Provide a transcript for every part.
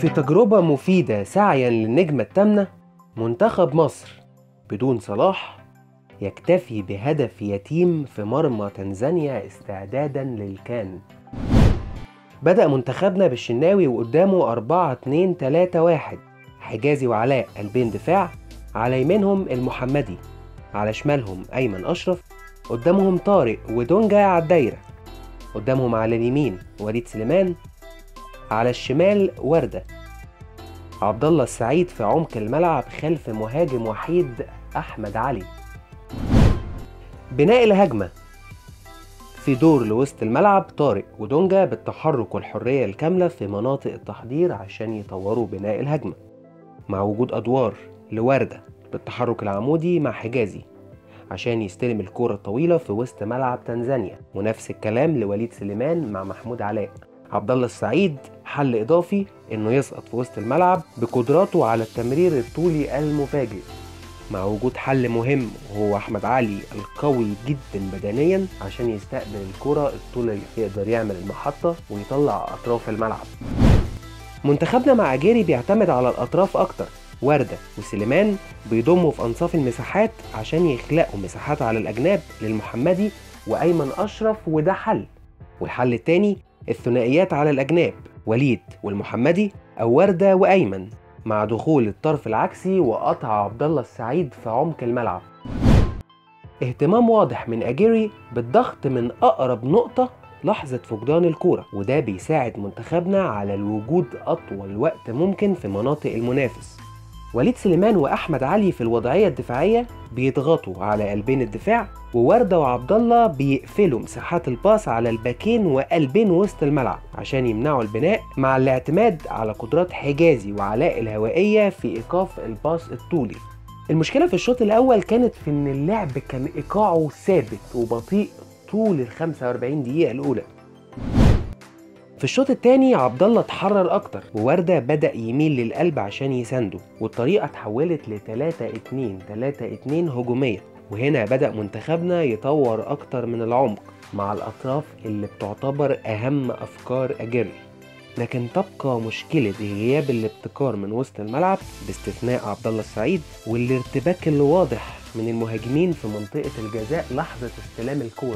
في تجربة مفيدة سعيا للنجمة التامنة منتخب مصر بدون صلاح يكتفي بهدف يتيم في مرمى تنزانيا استعدادا للكان بدأ منتخبنا بالشناوي وقدامه 4 2 3 1 حجازي وعلاء قلبين دفاع على يمينهم المحمدي على شمالهم أيمن أشرف قدامهم طارق ودونجا على الدايرة قدامهم على اليمين وليد سليمان على الشمال وردة عبد الله السعيد في عمق الملعب خلف مهاجم وحيد أحمد علي بناء الهجمة في دور لوسط الملعب طارق ودونجا بالتحرك والحرية الكاملة في مناطق التحضير عشان يطوروا بناء الهجمة مع وجود أدوار لوردة بالتحرك العمودي مع حجازي عشان يستلم الكرة الطويلة في وسط ملعب تنزانيا ونفس الكلام لوليد سليمان مع محمود علاء عبد الله السعيد حل إضافي إنه يسقط في وسط الملعب بقدراته على التمرير الطولي المفاجئ مع وجود حل مهم وهو أحمد علي القوي جدا بدنيا عشان يستقبل الكرة الطول اللي يقدر يعمل المحطة ويطلع أطراف الملعب منتخبنا مع أجيري بيعتمد على الأطراف أكتر وردة وسليمان بيضموا في أنصاف المساحات عشان يخلقوا مساحات على الأجناب للمحمدي وأيمن أشرف وده حل والحل التاني الثنائيات على الأجناب وليد والمحمدي أو وردة وأيمن مع دخول الطرف العكسي وقطع عبد الله السعيد في عمق الملعب اهتمام واضح من أجيري بالضغط من أقرب نقطة لحظة فقدان الكورة وده بيساعد منتخبنا على الوجود أطول وقت ممكن في مناطق المنافس وليد سليمان واحمد علي في الوضعيه الدفاعيه بيضغطوا على قلبين الدفاع وورده وعبد الله بيقفلوا مساحات الباص على الباكين وقلبين وسط الملعب عشان يمنعوا البناء مع الاعتماد على قدرات حجازي وعلاء الهوائيه في ايقاف الباص الطولي المشكله في الشوط الاول كانت في ان اللعب كان ايقاعه ثابت وبطيء طول ال 45 دقيقه الاولى في الشوط الثاني عبد الله اتحرر اكتر وورده بدا يميل للقلب عشان يسانده والطريقه اتحولت ل 3 2 3 2 هجوميه وهنا بدا منتخبنا يطور اكتر من العمق مع الاطراف اللي بتعتبر اهم افكار اجيري لكن تبقى مشكلة غياب الابتكار من وسط الملعب باستثناء عبد الله السعيد والارتباك اللي واضح من المهاجمين في منطقة الجزاء لحظة استلام الكورة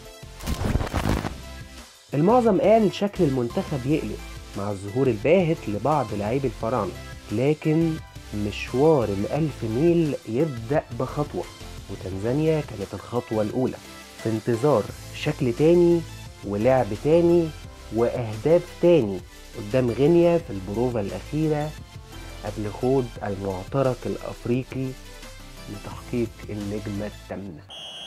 المعظم قال شكل المنتخب يقلق مع الظهور الباهت لبعض لاعبي الفراعنة لكن مشوار الألف ميل يبدأ بخطوة وتنزانيا كانت الخطوة الأولى في انتظار شكل تاني ولعب تاني وأهداف تاني قدام غينيا في البروفة الأخيرة قبل خوض المعترك الأفريقي لتحقيق النجمة الثامنة